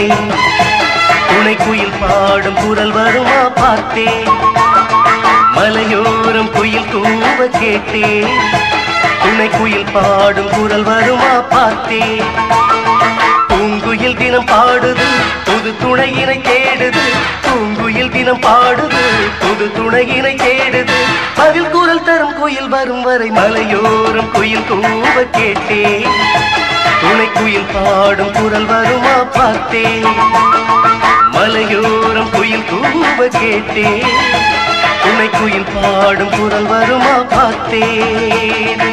கேட்டேன் துணை குயில் பாடும் குரல் வருமா பார்த்தேன் மலையோரம் குயில் கூவ கேட்டேன் துணை குயில் பாடும் குரல் வருமா பார்த்தேன் பூங்குயில் தினம் பாடுது புது துணையினை தேடுது பூங்குயில் தினம் பாடுது புது துணையினை தேடுது பதில் குரல் தரும் குயில் வரும் வரை மலையோரம் குயில் கூவ கேட்டேன் துணை குயில் பாடும் குரல் வருமா பார்த்தேன் மலையோரம் குயில் கூவ கேட்டேன் துணை குயில் பாடும் குரல் வருமா பார்த்தேன்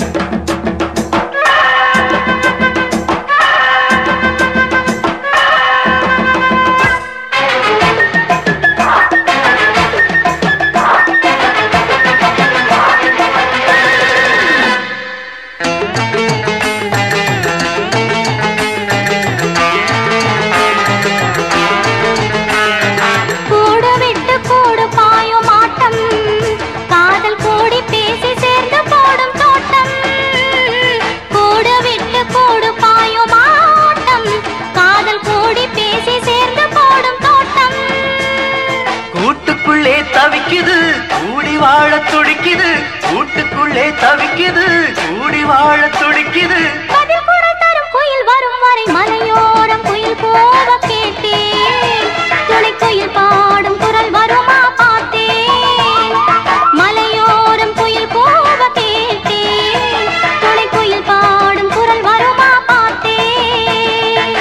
கூடு விட்டு கூடு பாயும் ஆட்டம் காதல் கூடி பேசி சேர்ந்து போடும் தோட்டம் கூடு விட்டு கூடு பாயும் ஆட்டம் காதல் கூடி பேசி சேர்ந்து போடும் தோட்டம் கூட்டுக்குள்ளே தவிக்குது கூடி வாழ துடிக்குது கூட்டுக்குள்ளே தவிக்குது கூடி வாழ துடிக்குது பதில் குரல் தரும் குயில் வரும் வரை மலையோரம் குயில் போக கேட்டேன் துணை குயில் பாடும் குரல் வருமா பார்த்தேன் மலையோரம் குயில் போக கேட்டேன் துணை குயில் பாடும் குரல் வருமா பார்த்தேன்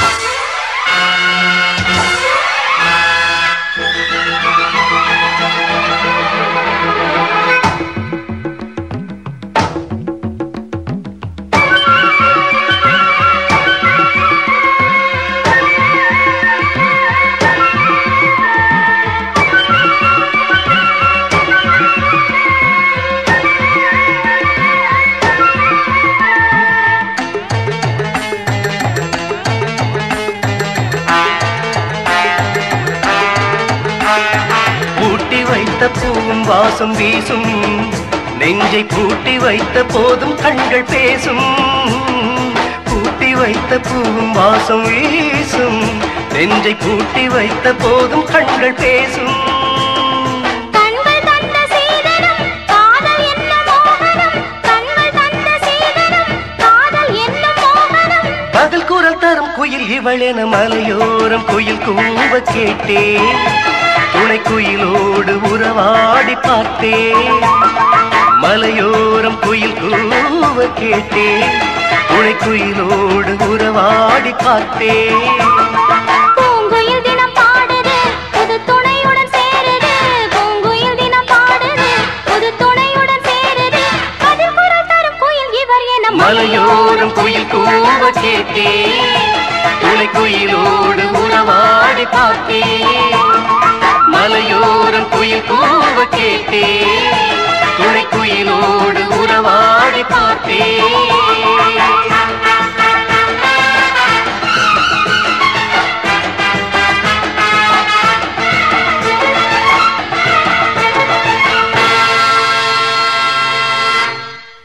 பூட்டி வைத்த பூவும் வாசம் வீசும் நெஞ்சை பூட்டி வைத்த போதும் கண்கள் பேசும் பூட்டி வைத்த பூவும் வாசம் வீசும் நெஞ்சை பூட்டி வைத்த போதும் கண்கள் பேசும் கண்கள் தந்த சீதனம் காதல் என்னும் மோகனம் கண்கள் தந்த சீதனம் காதல் என்னும் மோகனம் பதில் குரல் தரும் குயில் இவளென மலையோரம் குயில் கூவ கேட்டேன் துணை குயிலோடு உறவாடி பார்த்தேன் மலையோரம் குயில் கூவ கேட்டேன் துணை குயிலோடு உறவாடி பார்த்தேன் பூங்குயில் தினம் பாடுது புது துணையுடன் சேருது பூங்குயில் தினம் பாடுது புது துணையுடன் சேருது பதில் குரல் தரும் குயில் இவர் என மலையோரம் குயில் கூவ கேட்டேன் துணை குயிலோடு உறவாடி பார்த்தேன் மலையோரம் குயில் கூவ கேட்டேன் துணை குயிலோடு